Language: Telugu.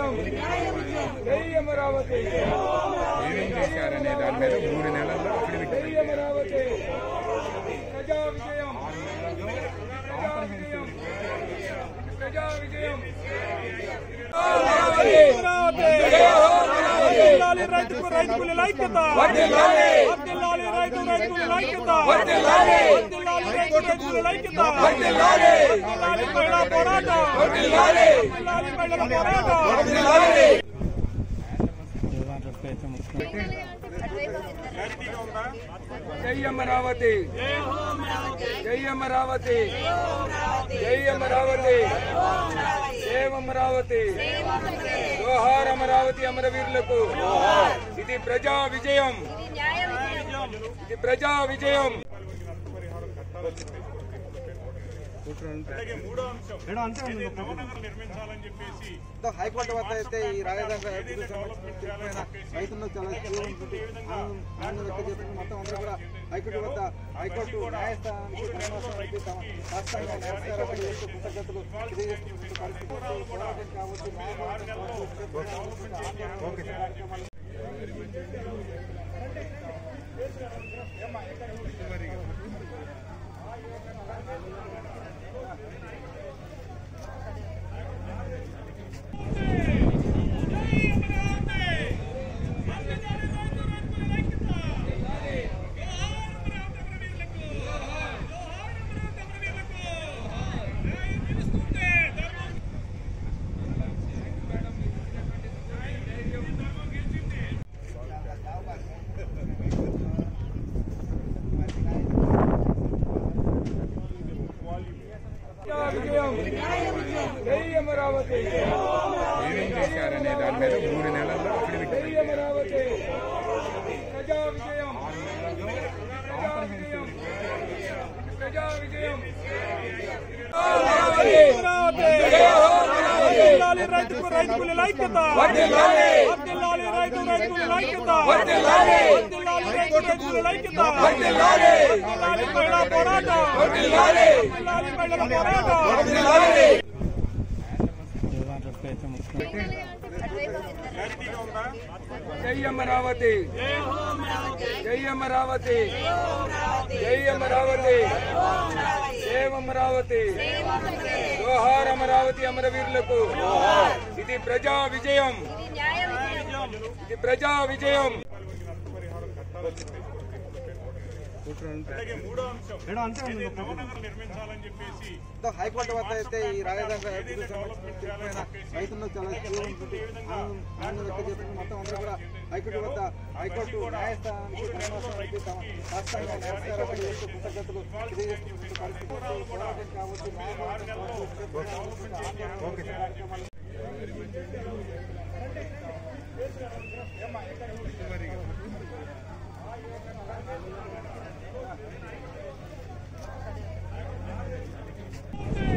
విజయం జై అమరావతి ఏమేం చేశారనే దాని మీద మూడు నెలల్లో అఫిడవిట్ జై అమరావతి ప్రజా విజయం ప్రజా విజయం ప్రజా విజయం వర్ధిల్లాలి రైతు రైతు కూలీల ఐక్యత వర్ధిల్లాలి రైతు రైతు కూలీల ఐక్యత వర్ధిల్లాలి రైతు రైతు కూలీల ఐక్యత వర్ధిల్లాలి మహిళా పోరాటం వర్ధిల్లాలి మహిళల పోరాటం జై అమరావతి జై అమరావతి జై అమరావతి జై అమరావతి జోహార్ అమరావతి అమరవీరులకు ఇది ప్రజా విజయం ఇది ప్రజా విజయం హైకోర్టు వద్ద అయితే ఈ రాజధాని తీర్పుపైన రైతుల్లో చాలా తీవ్ర ఉంటుంది. ఆనందం ఆనందం వ్యక్తం చేస్తున్నారు మొత్తం అందరూ కూడా హైకోర్టు వద్ద హైకోర్టు న్యాయస్థానానికి ధర్మాసనానికి తమ రాష్ట్రాంగ నమస్కారాలు చేస్తూ కృతజ్ఞతలు తెలియజేస్తున్న పరిస్థితి పోరాటం కావచ్చు న్యాయ పోరాటం కావచ్చు ఆందోళన కార్యక్రమాలు ప్రజా విజయం జై అమరావతి ఏమేం చేశారనే దాని మీద మూడు నెలల్లో అఫిడవిట్ జై అమరావతి ప్రజా విజయం ప్రజా విజయం ప్రజా విజయం వర్ధిల్లాలి రైతు రైతు కూలీల ఐక్యత వర్ధిల్లాలి రైతు రైతు కూలీల ఐక్యత వర్ధిల్లాలి రైతు రైతు కూలీల ఐక్యత వర్ధిల్లాలి మహిళా పోరాటం వర్ధిల్లాలి మహిళల పోరాటం జై అమరావతి జై అమరావతి జై అమరావతి జై అమరావతి జోహార్ అమరావతి అమరవీరులకు ఇది ప్రజా విజయం ఇది ప్రజా విజయం హైకోర్టు వద్ద అయితే ఈ రాజధాని తీర్పుపైన రైతుల్లో చాలా తీవ్ర ఉంటుంది. ఆనందం ఆనందం వ్యక్తం చేస్తున్నారు మొత్తం అందరూ కూడా హైకోర్టు వద్ద హైకోర్టు న్యాయస్థానానికి ధర్మాసనానికి తమ రాష్ట్రాంగ నమస్కారాలు చేస్తూ కృతజ్ఞతలు తెలియజేస్తున్న పరిస్థితి పోరాటం కావచ్చు న్యాయ పోరాటం కావచ్చు ఆందోళన కార్యక్రమాలు వర్ధిల్లాలి